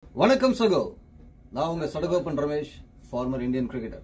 வணக்கம் சகோ நான் உங்க Sadagopan Ramesh former Indian cricketer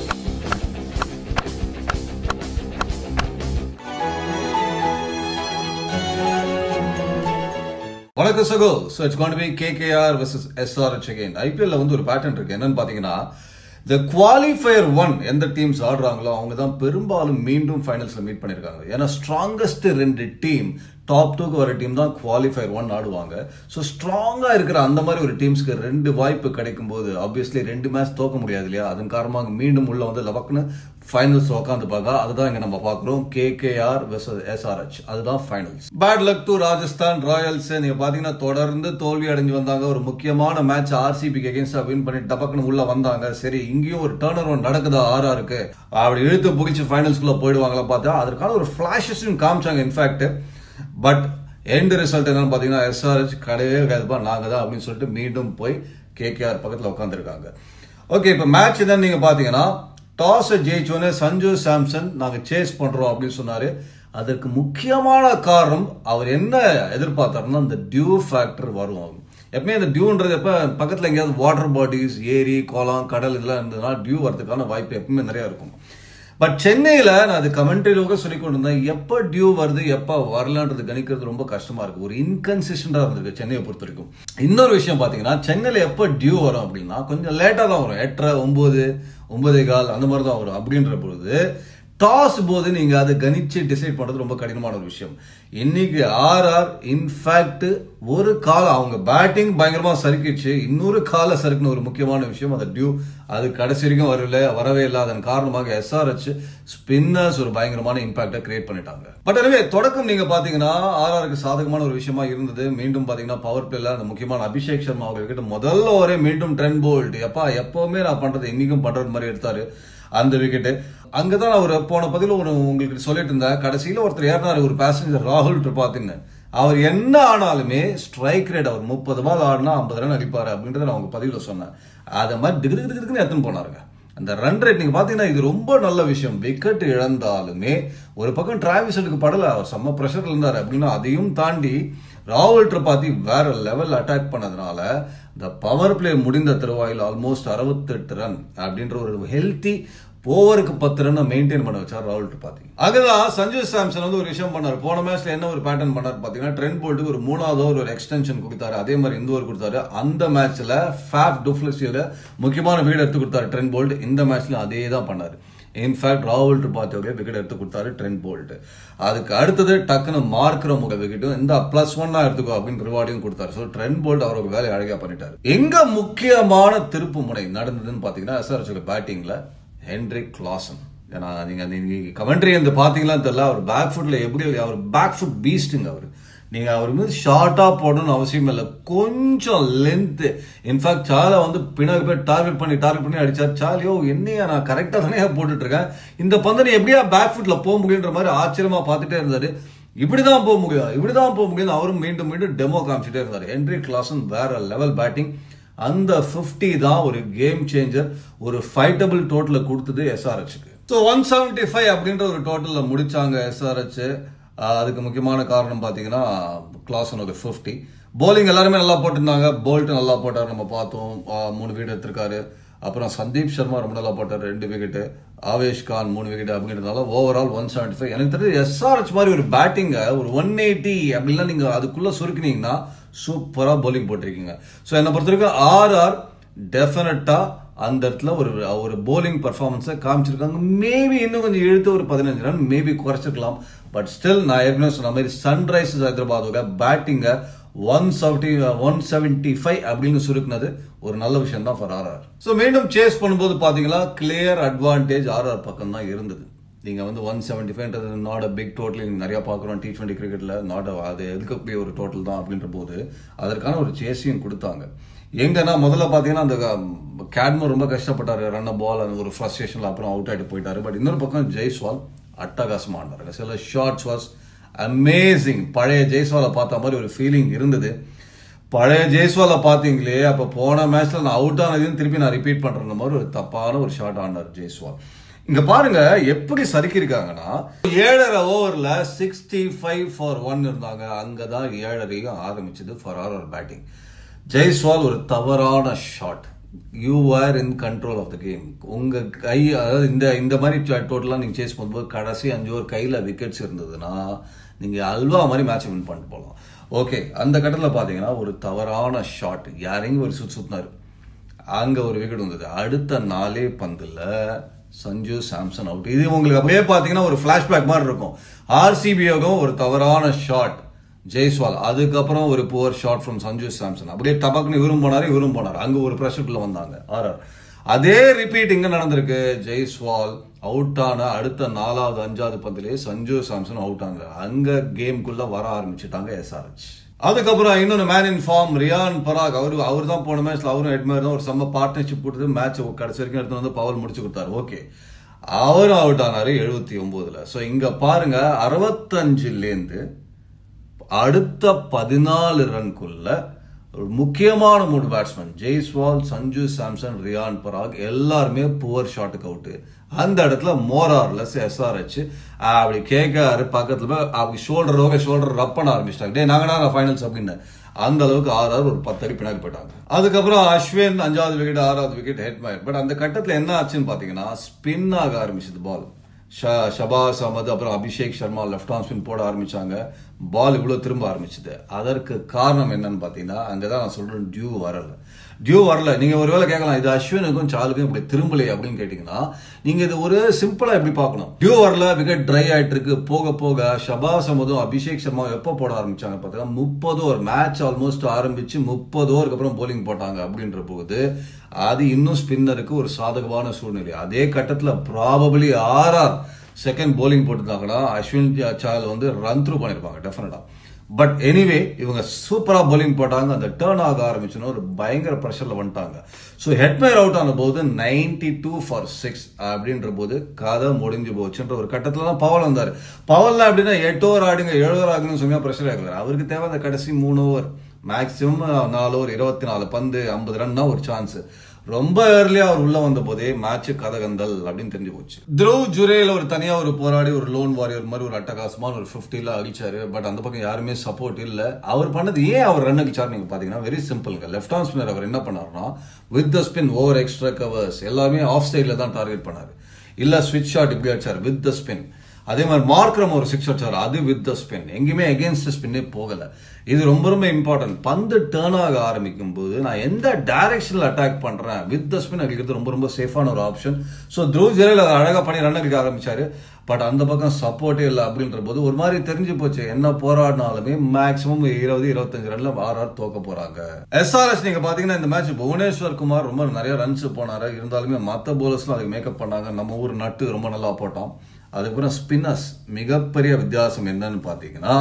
வணக்கம் சகோ so it's gonna be KKR versus SRH again ஐபிஎல்ல வந்து ஒரு பேட்டர்ன் இருக்கு என்னன்னு பாத்தீங்கன்னா இந்த குவாலிஃபயர் ஒன் எந்த டீம்ஸ் ஆடுறாங்களோ அவங்க தான் பெரும்பாலும் மீண்டும் ஃபைனல்ஸ்ல மீட் பண்ணிருக்காங்க ஏன்னா ஸ்ட்ராங்கஸ்ட் ரெண்டு டீம் டாப் டூக்கு வர டீம் தான் குவாலிஃபயர் ஒன் ஆடுவாங்க ஸோ ஸ்ட்ராங்கா இருக்கிற அந்த மாதிரி ஒரு டீம்ஸ்க்கு ரெண்டு வாய்ப்பு கிடைக்கும் போது ஆப்வியஸ்லி ரெண்டு மேட்ச் தோக்க முடியாது இல்லையா அதன் காரணமாக மீண்டும் உள்ள வந்து லவக்னு ஃபைனல்ஸ் உட்காந்து பார்க்க அதுதான் இங்க நம்ம பார்க்குறோம் கேகேஆர் வெர்சஸ் எஸ்ஆர்ஹெச் அதுதான் finals bad luck to Rajasthan Royals நீங்க பாத்தீங்கன்னா தொடர்ந்து தோல்வி அடைஞ்சு வந்தாங்க ஒரு முக்கியமான மேட்ச் ஆர்சிபிக்கு அகேன்ஸ்டா வின் பண்ணி டபக்குன்னு உள்ள வந்தாங்க சரி இங்கேயும் ஒரு டேர்ன் அரௌண்ட் நடக்குதா ஆறா இருக்கு அப்படி இழுத்து புகிச்சு ஃபைனல்ஸ்குள்ள போயிடுவாங்களா பார்த்தா அதற்கான ஒரு ஃபிளாஷஸும் காமிச்சாங்க இன்ஃபேக்ட் பட் எண்ட் ரிசல்ட் என்னன்னு பாத்தீங்கன்னா எஸ்ஆர்ஹெச் கிடையவே கிடையாதுப்பா நாங்க தான் அப்படின்னு சொல்லிட்டு மீண்டும் போய் கேகேஆர் பக்கத்துல உட்காந்துருக்காங்க ஓகே இப்போ மேட்ச் தான் நீங்க பாத்தீங்கன்னா டாஸ் ஜெயிச்சோன்னே சஞ்சு சாம்சன் நாங்க சேஸ் பண்றோம் அப்படின்னு சொன்னாரு அதற்கு முக்கியமான காரணம் அவர் என்ன எதிர்பார்த்தாருன்னா அந்த டியூ ஃபேக்டர் வரும் எப்பவுமே அந்த டியூன்றது எப்ப பக்கத்துல எங்கேயாவது வாட்டர் பாடிஸ் ஏரி குளம் கடல் இதெல்லாம் இருந்ததுன்னா டியூ வரதுக்கான வாய்ப்பு எப்பவுமே நிறைய இருக்கும் பட் சென்னையில நான் அது கமெண்ட்ரியில சொல்லி கொண்டு இருந்தேன் எப்ப டியூ வருது எப்ப வரலன்றது கணிக்கிறது ரொம்ப கஷ்டமா இருக்கு ஒரு இன்கன்சிஸ்டண்டா இருந்திருக்கு சென்னையை பொறுத்த வரைக்கும் இன்னொரு விஷயம் பாத்தீங்கன்னா சென்னையில எப்ப டியூ வரும் அப்படின்னா கொஞ்சம் லேட்டா தான் வரும் எட்டரை ஒன்பது ஒன்பதே கால் அந்த மாதிரி தான் வரும் அப்படின்ற பொழுது டாஸ் போது நீங்க அதை கணிச்சு டிசைட் பண்றது ரொம்ப கடினமான ஒரு விஷயம் இன்னைக்கு ஆர் ஆர் இன்ஃபேக்ட் ஒரு கால அவங்க பேட்டிங் பயங்கரமா சறுக்கிடுச்சு இன்னொரு கால சறுக்குன ஒரு முக்கியமான விஷயம் அந்த டியூ அது கடைசி வரைக்கும் வரல வரவே இல்லை அதன் காரணமாக எஸ்ஆர்ஹெச் ஸ்பின்னர்ஸ் ஒரு பயங்கரமான இம்பாக்டை கிரியேட் பண்ணிட்டாங்க பட் எனவே தொடக்கம் நீங்க பாத்தீங்கன்னா ஆர்ஆருக்கு சாதகமான ஒரு விஷயமா இருந்தது மீண்டும் பாத்தீங்கன்னா பவர் பிளேல அந்த முக்கியமான அபிஷேக் சர்மா அவர்கிட்ட முதல்ல ஒரே மீண்டும் ட்ரெண்ட் போல்ட் எப்பா எப்பவுமே நான் பண்றது இன்னைக்கும் பண்றது மாதிரி எடுத்தாரு அந்த விக்கெட்டு அங்கதான் அவர் போன பதில ஒரு உங்களுக்கு சொல்லிட்டு இருந்தேன் கடைசியில ஒருத்தர் ஏறினாரு ஒரு பேசஞ்சர் ராகுல் திரிபாத்தின்னு அவர் என்ன ஆனாலுமே ஸ்ட்ரைக் ரேட் அவர் முப்பது பால் ஆடினா ஐம்பது ரன் அடிப்பாரு அப்படின்றத நான் உங்க பதிவுல சொன்னேன் அதை மாதிரி திகு திகு திகுன்னு எடுத்துன்னு போனாருங்க அந்த ரன் ரேட் நீங்க பாத்தீங்கன்னா இது ரொம்ப நல்ல விஷயம் விக்கெட் இழந்தாலுமே ஒரு பக்கம் டிராவிஸனுக்கு படல அவர் செம்ம ப்ரெஷர்ல இருந்தாரு அப்படின்னா அதையும் தாண்டி ராகுல் திரிபாதி வேற லெவல் அட்டாக் பண்ணதுனால இந்த பவர் பிளே முடிந்த தருவாயில் ஆல்மோஸ்ட் அறுபத்தெட்டு ரன் அப்படின்ற ஒரு ஹெல்த்தி ஓவருக்கு பத்து ரன் மெயின்டைன் பண்ண வச்சார் ராகுல் திரிபாதி அங்கதான் சஞ்சு சாம்சன் வந்து ஒரு விஷயம் பண்ணார் போன மேட்ச்ல என்ன ஒரு பேட்டர்ன் பண்ணார் பாத்தீங்கன்னா ட்ரெண்ட் போல்ட்டுக்கு ஒரு மூணாவது ஓவர் ஒரு எக்ஸ்டென்ஷன் கொடுத்தாரு அதே மாதிரி இந்த ஓவர் கொடுத்தாரு அந்த மேட்ச்ல ஃபேப் டுஃப்ளஸியோட முக்கியமான வீடு எடுத்து கொடுத்தாரு ட்ரெண்ட் போல்ட் இந்த மேட்ச்ல அதே தான் பண்ணாரு இன்ஃபேக்ட் ராகுல் திரிபாத்தியோட விக்கெட் எடுத்து கொடுத்தாரு ட்ரெண்ட் போல்ட் அதுக்கு அடுத்தது டக்குன்னு மார்க்கிற முக விக்கெட்டும் இந்த பிளஸ் ஒன்னா எடுத்துக்கோ அப்படின்னு ரிவார்டையும் கொடுத்தாரு ஸோ ட்ரெண்ட் போல்ட் அவருக்கு வேலையை அழகா பண்ணிட்டாரு எங்க முக்கியமான திருப்பு முனை நடந்ததுன்னு பாத்தீங்கன்னா எஸ்ஆர்எஸ் பேட்டிங்ல ஹென்ரிக் கிளாசன் ஏன்னா நீங்க நீங்க கமெண்ட்ரி வந்து பாத்தீங்களா தெரியல அவர் பேக் ஃபுட்ல எப்படி அவர் பேக் ஃபுட் பீஸ்டுங்க அவர் நீங்க அவர் மீது ஷார்ட்டா போடணும்னு அவசியம் இல்லை கொஞ்சம் லென்த் இன்ஃபேக்ட் சாலை வந்து பின்னாடி போய் டார்கெட் பண்ணி டார்கெட் பண்ணி அடிச்சார் சாலியோ என்னையா நான் கரெக்டா தானே போட்டுட்டு இருக்கேன் இந்த பந்தனை எப்படியா பேக் ஃபுட்ல போக முடியுன்ற மாதிரி ஆச்சரியமா பார்த்துட்டே இருந்தாரு இப்படிதான் போக முடியும் இப்படிதான் போக முடியும் அவரும் மீண்டும் மீண்டும் டெமோ காமிச்சிட்டே இருந்தாரு ஹென்ரி கிளாசன் வேற லெவல் பேட்டிங் அந்த 50 தான் ஒரு கேம் சேஞ்சர் ஒரு ஃபைட்டபிள் டோட்டல கொடுத்தது எஸ்ஆர்ஹெச்சுக்கு ஸோ ஒன் செவன்டி ஃபைவ் அப்படின்ற ஒரு டோட்டல்ல முடிச்சாங்க எஸ்ஆர்ஹெச் அதுக்கு முக்கியமான காரணம் பார்த்தீங்கன்னா கிளாஸனோட ஃபிஃப்டி போலிங் எல்லாருமே நல்லா போட்டிருந்தாங்க போல்ட் நல்லா போட்டார் நம்ம பார்த்தோம் ஆஹ் மூணு விக்கெட் எடுத்திருக்காரு அப்புறம் சந்தீப் சர்மா ரொம்ப நல்லா போட்டார் ரெண்டு விக்கெட்டு ஆவேஷ் கான் மூணு விக்கெட் அப்படின்றதுனால ஓவரால் ஒன் செவன்டி ஃபைவ் எனக்கு தெரிஞ்சு எஸ்ஆர்ஹெச் மாதிரி ஒரு பேட்டிங்கை ஒரு ஒன் எயிட்டி அப்படிலாம் நீங்க அதுக்குள்ள சுருக்கினீங்கன்னா சூப்பரா bowling போட்டிருக்கீங்க ஸோ என்னை பொறுத்த வரைக்கும் ஆர் ஆர் டெஃபினட்டா அந்த இடத்துல ஒரு ஒரு bowling பர்ஃபார்மன்ஸை காமிச்சிருக்காங்க மேபி இன்னும் கொஞ்சம் இழுத்து ஒரு பதினஞ்சு ரன் மேபி குறைச்சிருக்கலாம் பட் ஸ்டில் நான் ஏற்கனவே சொன்ன மாதிரி சன்ரைசர்ஸ் ஹைதராபாதோட பேட்டிங்கை one seventy one seventy five அப்படின்னு சுருக்குனது ஒரு நல்ல விஷயம் தான் ஃபார் ஆர்ஆர் ஸோ மீண்டும் சேஸ் பண்ணும்போது பார்த்தீங்கன்னா கிளியர் அட்வான்டேஜ் ஆர்ஆர் பக்கம் தான் இருந்தது நீங்க வந்து ஒன் செவன்டி ஃபைவ்ன்றது நாட் அ பிக் டோட்டல் நீங்க நிறைய பார்க்குறோம் டி டுவெண்ட்டி கிரிக்கெட்ல நாட் அது எதுக்கக்கூடிய ஒரு டோட்டல் தான் அப்படின்ற போது அதற்கான ஒரு சேஸையும் கொடுத்தாங்க எங்கன்னா முதல்ல பார்த்தீங்கன்னா அந்த கேட்மோ ரொம்ப கஷ்டப்பட்டாரு ரன் பால் அந்த ஒரு ஃப்ரஸ்ட்ரேஷன்ல அப்புறம் அவுட் ஆயிட்டு போயிட்டாரு பட் இன்னொரு பக்கம் ஜெய்ஸ்வால் அட்டகாசமா ஆடினாருங்க சில ஷார்ட்ஸ் வாஸ் அமேசிங் பழைய ஜெய்ஸ்வாலை பார்த்த மாதிரி ஒரு ஃபீலிங் இருந்தது பழைய ஜெய்ஸ்வாலை பார்த்தீங்களே அப்போ போன மேட்ச்ல நான் அவுட் ஆனதையும் திருப்பி நான் ரிப்பீட் பண்ற மாதிரி ஒரு தப்பான ஒரு ஷாட் ஆனார் ஜெய்ஸ்வால் இங்க பாருங்க எப்படி சறுக்கிருக்காங்கன்னா ஏழரை ஓவர்ல சிக்ஸ்டி ஃபைவ் ஃபார் ஒன் இருந்தாங்க அங்கதான் ஏழரையும் ஆரம்பிச்சது ஃபார் ஆர் பேட்டிங் ஜெய்ஸ்வால் ஒரு தவறான shot you are in control of the game உங்க கை அதாவது இந்த இந்த மாதிரி டோட்டலாக நீங்க சேஸ் பண்ணும்போது கடைசி அஞ்சு ஓவர் கையில விக்கெட்ஸ் இருந்ததுன்னா நீங்க அல்வா மாதிரி மேட்ச் வின் பண்ணிட்டு போகலாம் ஓகே அந்த கட்டத்தில் பார்த்தீங்கன்னா ஒரு தவறான ஷாட் யாரையும் ஒரு சுத்து சுத்தினாரு அங்க ஒரு விக்கெட் வந்தது அடுத்த நாலே பந்துல சஞ்சு சாம்சன் அவுட் இது உங்களுக்கு அப்படியே பாத்தீங்கன்னா ஒரு பிளாஷ்பேக் மாதிரி இருக்கும் ஆர்சிபியோகம் ஒரு தவறான ஷாட் ஜெய்ஸ்வால் அதுக்கப்புறம் ஒரு poor shot from Sanju Samson அப்படியே டபக்குன்னு இவரும் போனாரு இவரும் போனார் அங்க ஒரு ப்ரெஷர்ல வந்தாங்க ஆர்ஆர் அதே ரிப்பீட் இங்க நடந்திருக்கு ஜெய்ஸ்வால் அவுட் ஆன அடுத்த நாலாவது அஞ்சாவது பந்திலே சஞ்சு சாம்சன் அவுட் ஆனாங்க அங்க கேம்குள்ள வர ஆரம்பிச்சுட்டாங்க எஸ்ஆர்ஹெச் அதுக்கப்புறம் இன்னொன்று man in form Riyan Parag அவரு அவர் தான் போன மேட்ச்ல அவரும் ஹெட்மேர் தான் ஒரு செம்ம பார்ட்னர்ஷிப் கொடுத்து மேட்ச் கடைசி வரைக்கும் எடுத்து வந்து பவல் முடிச்சு கொடுத்தாரு ஓகே அவரும் அவுட் ஆனாரு எழுபத்தி ஒன்பதுல ஸோ இங்க பாருங்க அறுபத்தஞ்சுலேருந்து அடுத்த பதினாலு ரன்குள்ள ஒரு முக்கியமான மூணு பேட்ஸ்மேன் ஜெய்ஸ்வால் சஞ்சு சாம்சன் ரியான் பராக் எல்லாருமே புவர் ஷாட்டுக்கு அவுட்டு அந்த இடத்துல மோரார்லெஸ் எஸ்ஆர்ஹெச் அப்படி கேட்காரு பக்கத்துல போய் அப்படி ஷோல்டர் ஓகே ஷோல்டர் ரப் பண்ண ஆரம்பிச்சிட்டாங்க டே நாங்க நான் ஃபைனல்ஸ் அப்படின்னு அந்த அளவுக்கு ஆறாறு ஒரு பத்து அடி பின்னாடி போயிட்டாங்க அதுக்கப்புறம் அஸ்வின் அஞ்சாவது விக்கெட் ஆறாவது விக்கெட் ஹெட் மயர் பட் அந்த கட்டத்துல என்ன ஆச்சுன்னு பாத்தீங்கன்னா ஸ்பின் ஆக ஆரம்பிச்சது பால் ஷபாஸ் அகமது அப்புறம் Abhishek Sharma left arm spin போட ஆரம்பிச்சாங்க பால் இவ்வளவு திரும்ப ஆரம்பிச்சது அதற்கு காரணம் என்னன்னு பாத்தீங்கன்னா அங்கதான் நான் சொல்றேன் டியூ வரல டியூ வரல நீங்க ஒருவேளை கேட்கலாம் இது அஸ்வினுக்கும் சாலுக்கும் இப்படி திரும்பலையே அப்படின்னு கேட்டீங்கன்னா நீங்க இது ஒரு சிம்பிளா எப்படி பார்க்கணும் டியூ வரல விக்கெட் ட்ரை ஆயிட்டு இருக்கு போக போக ஷபாஸ் அமதும் அபிஷேக் சர்மா எப்போ போட ஆரம்பிச்சாங்க பார்த்தீங்கன்னா முப்பது ஓவர் மேட்ச் ஆல்மோஸ்ட் ஆரம்பிச்சு முப்பது ஓவருக்கு அப்புறம் போலிங் போட்டாங்க அப்படின்ற போது அது இன்னும் ஸ்பின்னருக்கு ஒரு சாதகமான சூழ்நிலை அதே கட்டத்துல ப்ராபபிளி ஆர்ஆர் செகண்ட் போலிங் போட்டிருந்தாங்கன்னா அஸ்வின் சால் வந்து ரன் த்ரூ பண்ணிருப்பாங்க டெஃபினட்டா பட் எனிவே இவங்க சூப்பரா போலிங் போட்டாங்க அந்த டேர்ன் ஆக ஆரம்பிச்சுன்னு ஒரு பயங்கர ப்ரெஷர்ல வந்துட்டாங்க ஸோ ஹெட்மேர் அவுட் ஆன போது நைன்டி டூ ஃபார் சிக்ஸ் அப்படின்ற போது கதை முடிஞ்சு போச்சுன்ற ஒரு கட்டத்துல தான் பவல் வந்தாரு பவல்ல அப்படின்னா எட்டு ஓவர் ஆடுங்க ஏழு ஓவர் ஆகுங்கன்னு சொன்னா ப்ரெஷர் ஆகுறாரு அவருக்கு தேவை அந்த கடைசி மூணு ஓவர் மேக்சிமம் நாலு ஓவர் இருபத்தி நாலு பந்து ஐம்பது ரன் தான் ஒரு சான்ஸ் ரொம்ப ஏர்லியா அவர் உள்ள வந்த போதே மேட்ச் கதகந்தல் அப்படின்னு தெரிஞ்சு போச்சு த்ருவ் ஜுரேல ஒரு தனியா ஒரு போராடி ஒரு லோன் வாரியர் மாதிரி ஒரு அட்டகாசமான ஒரு பிப்டில அடிச்சாரு பட் அந்த பக்கம் யாருமே சப்போர்ட் இல்ல அவர் பண்ணது ஏன் அவர் ரன் அடிச்சார் நீங்க பாத்தீங்கன்னா வெரி சிம்பிள்ங்க லெஃப்ட் ஆர்ம் ஸ்பின்னர் அவர் என்ன பண்ணாருன்னா with the spin over extra covers எல்லாமே ஆஃப் சைட்ல தான் டார்கெட் பண்ணாரு இல்ல ஸ்விட்ச் ஷாட் இப்படி அடிச்சார் வித் த ஸ்பின் அதே மாதிரி மார்க்ரம் ஒரு சிக்ஸ் அடிச்சார் அது வித் த ஸ்பின் எங்கேயுமே அகேன்ஸ்ட் ஸ்பின்னே போகல இது ரொம்ப ரொம்ப இம்பார்ட்டன்ட் பந்து டேர்ன் ஆக ஆரம்பிக்கும் போது நான் எந்த டைரக்ஷன்ல அட்டாக் பண்றேன் வித் த ஸ்பின் அடிக்கிறது ரொம்ப ரொம்ப சேஃபான ஒரு ஆப்ஷன் ஸோ த்ரூ ஜெரல் அதை அழகா பண்ணி ரன் அடிக்க ஆரம்பிச்சாரு பட் அந்த பக்கம் சப்போர்ட்டே இல்லை அப்படின்ற போது ஒரு மாதிரி தெரிஞ்சு போச்சு என்ன போராடினாலுமே மேக்சிமம் இருபது இருபத்தஞ்சு ரன்ல ஆர் ஆர் தோக்க போறாங்க எஸ்ஆர்எஸ் நீங்க பாத்தீங்கன்னா இந்த மேட்ச் புவனேஸ்வர் குமார் ரொம்ப நிறைய ரன்ஸ் போனாரு இருந்தாலுமே மத்த போலர்ஸ்லாம் அதுக்கு மேக்கப் பண்ணாங்க நம்ம ஊர் நட்டு ரொம்ப நல்லா போட்டோம் அதுக்கப்புறம் ஸ்பின்னர்ஸ் மிகப்பெரிய வித்தியாசம் என்னன்னு பாத்தீங்கன்னா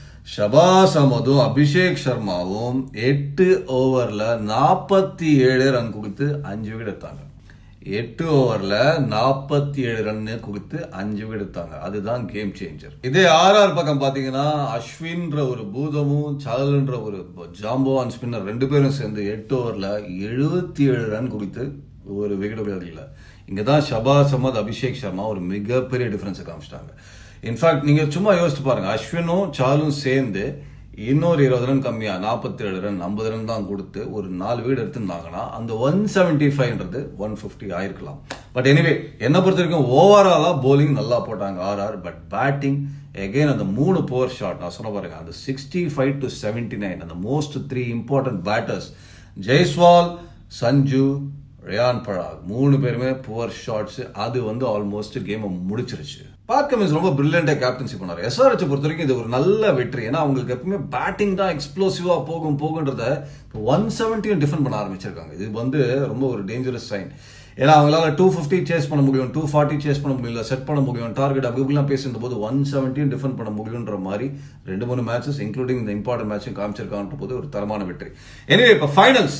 ஷபாஸ் அமதும் அபிஷேக் சர்மாவும் எட்டு ஓவர்ல நாற்பத்தி ஏழு ரன் கொடுத்து அஞ்சு விக்கெட் எடுத்தாங்க எட்டு ஓவர்ல நாற்பத்தி ஏழு ரன் கொடுத்து அஞ்சு விக்கெட் எடுத்தாங்க அதுதான் கேம் சேஞ்சர் இதே ஆர்ஆர் பக்கம் பாத்தீங்கன்னா அஸ்வின்ற ஒரு பூதமும் சாலன்ற ஒரு ஜாம்போவான் ஸ்பின்னர் ரெண்டு பேரும் சேர்ந்து எட்டு ஓவர்ல எழுபத்தி ஏழு ரன் கொடுத்து ஒரு விக்கெட் விளையாடல இங்க தான் ஷபாஸ் அமத் அபிஷேக் சர்மா ஒரு மிகப்பெரிய டிஃபரன்ஸை காமிச்சிட்டாங்க இன்ஃபேக்ட் நீங்க சும்மா யோசிச்சு பாருங்க அஸ்வினும் சாலும் சேர்ந்து இன்னொரு இருபது ரன் கம்மியா நாற்பத்தி ஏழு ரன் ஐம்பது ரன் தான் கொடுத்து ஒரு நாலு வீடு எடுத்திருந்தாங்கன்னா அந்த ஒன் செவன்டி ஃபைவ்ன்றது ஒன் ஃபிஃப்டி ஆயிருக்கலாம் பட் எனிவே என்ன பொறுத்த வரைக்கும் ஓவராலா போலிங் நல்லா போட்டாங்க ஆர்ஆர் பட் பேட்டிங் எகைன் அந்த மூணு போர் ஷாட் நான் சொல்ல பாருங்க அந்த sixty five to seventy nine அந்த most three important batters Jaiswal Sanju Riyan Parag மூணு பேருமே புவர் ஷாட்ஸ் அது வந்து ஆல்மோஸ்ட் கேமை முடிச்சிருச்சு பார்க்க மீன்ஸ் ரொம்ப பிரில்லியண்டா கேப்டன்சி பண்ணாரு எஸ்ஆர்ஹெச் பொறுத்த வரைக்கும் இது ஒரு நல்ல வெற்றி ஏன்னா அவங்களுக்கு எப்பவுமே பேட்டிங் தான் எக்ஸ்ப்ளோசிவா போகும் போகுன்றத ஒன் செவன்ட்டியும் டிஃபெண்ட் பண்ண ஆரம்பிச்சிருக்காங்க இது வந்து ரொம்ப ஒரு டேஞ்சரஸ் சைன் ஏன்னா அவங்களால டூ ஃபிஃப்டி சேஸ் பண்ண முடியும் டூ ஃபார்ட்டி சேஸ் பண்ண முடியல செட் பண்ண முடியும் டார்கெட் அப்படி இப்படிலாம் பேசியிருந்த போது ஒன் செவன்ட்டியும் டிஃபெண்ட் பண்ண முடியுன்ற மாதிரி ரெண்டு மூணு மேட்சஸ் இன்க்ளூடிங் இந்த இம்பார்ட்டன்ட் மேட்சும் காமிச்சிருக்கான்ற போது ஒரு தரமான வெற்றி எனவே இப்போ ஃபைனல்ஸ்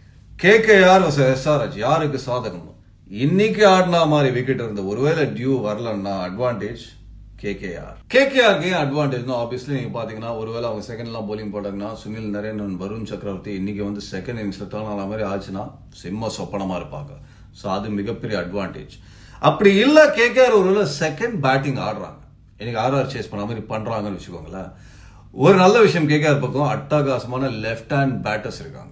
கேகேஆர் எஸ்ஆர்ஹெச் யாருக்கு சாதகம் இன்னைக்கு ஆடினா மாதிரி விக்கெட் இருந்த ஒருவேளை டியூ வரலன்னா அட்வான்டேஜ் கேகேஆர் கேகேஆருக்கு ஏன் அட்வான்டேஜ்னா ஆப்வியஸ்லி நீங்க பாத்தீங்கன்னா ஒருவேளை அவங்க செகண்ட்லாம் போலிங் போட்டாங்கன்னா சுனில் நரேனன் வருண் சக்கரவர்த்தி இன்னைக்கு வந்து செகண்ட் இன்னிங்ஸ்ல டர்ன் ஆன மாதிரி ஆச்சுன்னா சிம்ம சொப்பனமா இருப்பாங்க ஸோ அது மிகப்பெரிய அட்வான்டேஜ் அப்படி இல்ல கேகேஆர் ஒருவேளை செகண்ட் பேட்டிங் ஆடுறாங்க இன்னைக்கு ஆர்ஆர் சேஸ் பண்ண மாதிரி பண்றாங்கன்னு வச்சுக்கோங்களேன் ஒரு நல்ல விஷயம் கேகேஆர் பக்கம் அட்டகாசமான லெஃப்ட் ஹேண்ட் பேட்டர்ஸ் இருக்காங்க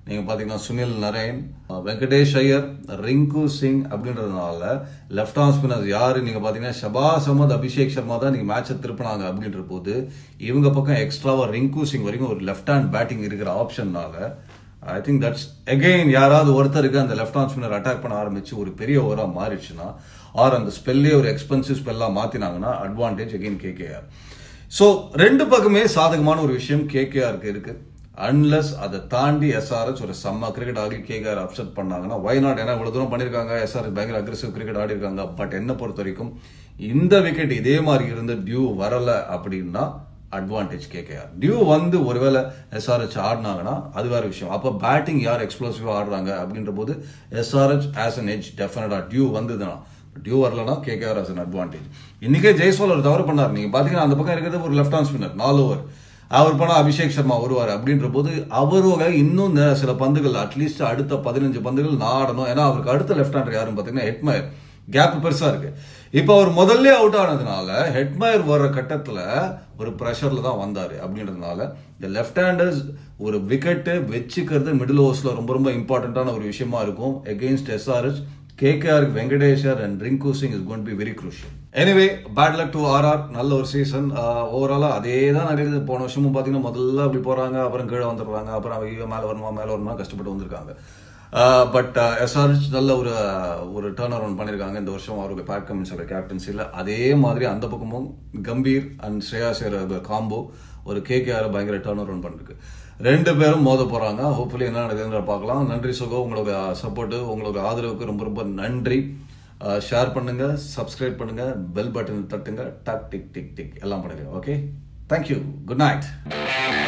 நீங்க பாத்தீங்கன்னா சுனில் நரேன் வெங்கடேஷ் ஐயர் ரிங்கு சிங் அப்படின்றதுனால லெஃப்ட் ஆர்ம் ஸ்பின்னர்ஸ் யாரு நீங்க பாத்தீங்கன்னா ஷபாஸ் அஹமத் அபிஷேக் சர்மா தான் நீங்க மேட்சை திருப்பினாங்க அப்படின்ற போது இவங்க பக்கம் எக்ஸ்ட்ராவா ரிங்கு சிங் வரைக்கும் ஒரு லெஃப்ட் ஹேண்ட் பேட்டிங் இருக்கிற ஆப்ஷன்னால ஐ திங்க் தட்ஸ் அகெயின் யாராவது ஒருத்தருக்கு அந்த லெஃப்ட் ஆர்ம் ஸ்பின்னர் அட்டாக் பண்ண ஆரம்பிச்சு ஒரு பெரிய ஓவரா மாறிடுச்சுன்னா ஆர் அந்த ஸ்பெல்லே ஒரு எக்ஸ்பென்சிவ் ஸ்பெல்லா மாத்தினாங்கன்னா அட்வான்டேஜ் அகெயின் கேகேஆர் ஸோ ரெண்டு பக்கமே சாதகமான ஒரு விஷயம் கேகேஆருக்கு இருக்கு அன்லஸ் அதை தாண்டி எஸ்ஆர்எச் ஒரு செம்ம கிரிக்கெட் ஆடி கேகேஆர் அப்செட் பண்ணாங்கன்னா வயநாடு ஏன்னா இவ்வளவு தூரம் பண்ணிருக்காங்க எஸ்ஆர்எச் பயங்கர அக்ரெசிவ் கிரிக்கெட் ஆடி இருக்காங்க பட் என்ன பொறுத்த வரைக்கும் இந்த விக்கெட் இதே மாதிரி இருந்து டியூ வரல அப்படின்னா அட்வான்டேஜ் கேகேஆர் டியூ வந்து ஒருவேளை எஸ்ஆர்ஹெச் ஆடினாங்கன்னா அது வேற விஷயம் அப்போ பேட்டிங் யார் எக்ஸ்ப்ளோசிவா ஆடுறாங்க அப்படின்ற போது எஸ்ஆர்ஹெச் ஆஸ் அன் எஜ் டெஃபினட்டா டியூ வந்ததுன்னா டியூ வரலனா கேகேஆர் ஆஸ் அன் அட்வான்டேஜ் இன்னைக்கே ஜெய்ஸ்வால் ஒரு தவறு பண்ணார் நீங்க பாத்தீங்கன்னா அந்த பக்கம் இருக்கிறது ஒரு லெஃப்ட் ஆர்ம் ஸ்பின்னர் நாலு ஓவர் அவர் போனா அபிஷேக் சர்மா வருவார் அப்படின்ற போது அவரோட இன்னும் நெ- சில பந்துகள் அட்லீஸ்ட் அடுத்த பதினஞ்சு பந்துகள் நான் ஆடணும் ஏன்னா அவருக்கு அடுத்த லெஃப்ட் ஹேண்டர் யாருன்னு பாத்தீங்கன்னா ஹெட்மயர் கேப் பெருசா இருக்கு இப்போ அவர் முதல்ல அவுட் ஆனதுனால ஹெட்மயர் வர்ற கட்டத்துல ஒரு ப்ரெஷர்ல தான் வந்தாரு அப்படின்றதுனால இந்த லெஃப்ட் ஹேண்டர்ஸ் ஒரு விக்கெட்டு வச்சுக்கிறது மிடில் ஓவர்ஸ்ல ரொம்ப ரொம்ப இம்பார்ட்டன்டான ஒரு விஷயமா இருக்கும் எகெயின்ஸ்ட் எஸ்ஆர்எச் கேகேஆர் வெங்கடேஷர் and Rinku Singh is gonna be very crucial anyway bad luck to RR நல்ல ஒரு சீசன் ஓவராலா அதே தான் நடக்குது போன வருஷமும் பாத்தீங்கன்னா முதல்ல அப்படி போறாங்க அப்புறம் கீழே வந்துடுறாங்க அப்புறம் அவங்க மேல வரணுமா மேல வரணுமா கஷ்டப்பட்டு வந்திருக்காங்க பட் எஸ்ஆர்ஹெச் நல்ல ஒரு ஒரு டேர்ன் அரவுண்ட் பண்ணியிருக்காங்க இந்த வருஷம் அவருடைய பேட் கமின்ஸோட கேப்டன்சியில் அதே மாதிரி அந்த பக்கமும் கம்பீர் அண்ட் ஸ்ரேயாசேர் காம்போ ஒரு கேகேஆர் பயங்கர டேர்ன் அரவுண்ட் பண்ணிருக்கு ரெண்டு பேரும் மோத போறாங்க ஹோப்ஃபுல்லி என்ன நடக்குதுன்ற பார்க்கலாம் நன்றி சுகோ உங்களோட சப்போர்ட் உங்களோட ஆதரவுக்கு ரொம்ப ரொம்ப நன்றி ஷேர் பண்ணுங்க சப்ஸ்கிரைப் பண்ணுங்க பெல் பட்டன் தட்டுங்க டக் டிக் டிக் டிக் எல்லாம் பண்ணுங்க ஓகே தேங்க்யூ குட் நைட்